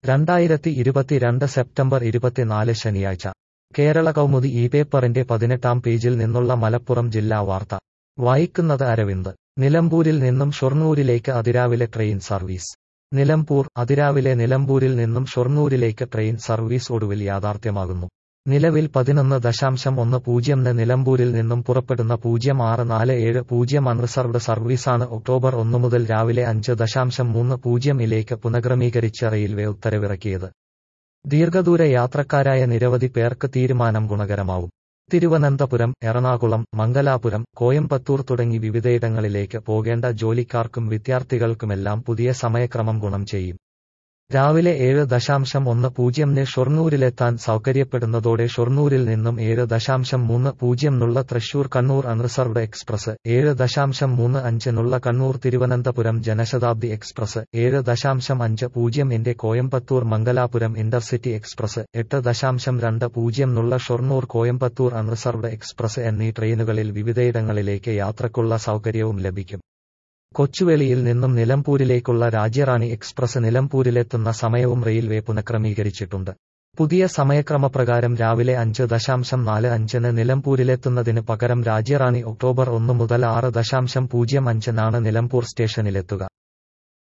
രണ്ടായിരത്തി ഇരുപത്തിരണ്ട് സെപ്റ്റംബർ ഇരുപത്തിനാല് ശനിയാഴ്ച കേരള കൗമുദി ഈ പേപ്പറിന്റെ പതിനെട്ടാം പേജിൽ നിന്നുള്ള മലപ്പുറം ജില്ലാ വാർത്ത വായിക്കുന്നത് അരവിന്ദ് നിലമ്പൂരിൽ നിന്നും ഷൊർണൂരിലേക്ക് അതിരാവിലെ ട്രെയിൻ സർവീസ് നിലമ്പൂർ അതിരാവിലെ നിലമ്പൂരിൽ നിന്നും ഷൊർണൂരിലേക്ക് ട്രെയിൻ സർവീസ് ഒടുവിൽ യാഥാർത്ഥ്യമാകുന്നു നിലവിൽ പതിനൊന്ന് ദശാംശം ഒന്ന് പൂജ്യംന് നിലമ്പൂരിൽ നിന്നും പുറപ്പെടുന്ന പൂജ്യം ആറ് നാല് ഏഴ് പൂജ്യം അൺറിസർവ്ഡ് സർവീസാണ് ഒക്ടോബർ ഒന്ന് മുതൽ രാവിലെ അഞ്ച് ദശാംശം മൂന്ന് പൂജ്യം ഇലേക്ക് പുനഃക്രമീകരിച്ച റെയിൽവേ ഉത്തരവിറക്കിയത് ദീർഘദൂര യാത്രക്കാരായ നിരവധി പേർക്ക് തീരുമാനം ഗുണകരമാവും തിരുവനന്തപുരം എറണാകുളം മംഗലാപുരം കോയമ്പത്തൂർ തുടങ്ങി വിവിധയിടങ്ങളിലേക്ക് പോകേണ്ട ജോലിക്കാർക്കും വിദ്യാർത്ഥികൾക്കുമെല്ലാം പുതിയ സമയക്രമം ഗുണം ചെയ്യും രാവിലെ ഏഴ് ദശാംശം ഒന്ന് പൂജ്യംന് ഷൊർണൂരിലെത്താൻ സൗകര്യപ്പെടുന്നതോടെ ഷൊർണൂരിൽ നിന്നും ഏഴ് ദശാംശം മൂന്ന് പൂജ്യംനുള്ള തൃശൂർ കണ്ണൂർ അൺറിസർവ്ഡ് എക്സ്പ്രസ് ഏഴ് ദശാംശം മൂന്ന് അഞ്ചിനുള്ള കണ്ണൂർ തിരുവനന്തപുരം ജനശതാബ്ദി എക്സ്പ്രസ് ഏഴ് ദശാംശം അഞ്ച് പൂജ്യം ഇന്റെ കോയമ്പത്തൂർ മംഗലാപുരം ഇന്റർസിറ്റി എക്സ്പ്രസ് എട്ട് ദശാംശം രണ്ട് പൂജ്യംനുള്ള ഷൊർണൂർ കോയമ്പത്തൂർ അൺറിസർവ്ഡ് എക്സ്പ്രസ് എന്നീ ട്രെയിനുകളിൽ വിവിധയിടങ്ങളിലേക്ക് യാത്രക്കുള്ള സൗകര്യവും ലഭിക്കും കൊച്ചുവേളിയിൽ നിന്നും നിലമ്പൂരിലേക്കുള്ള രാജ്യറാണി എക്സ്പ്രസ് നിലമ്പൂരിലെത്തുന്ന സമയവും റെയിൽവേ പുനഃക്രമീകരിച്ചിട്ടുണ്ട് പുതിയ സമയക്രമപ്രകാരം രാവിലെ അഞ്ച് ദശാംശം നാല് അഞ്ചിന് നിലമ്പൂരിലെത്തുന്നതിന് പകരം രാജ്യറാണി ഒക്ടോബർ ഒന്ന് മുതൽ ആറ് ദശാംശം പൂജ്യം അഞ്ചിനാണ് നിലമ്പൂർ സ്റ്റേഷനിലെത്തുക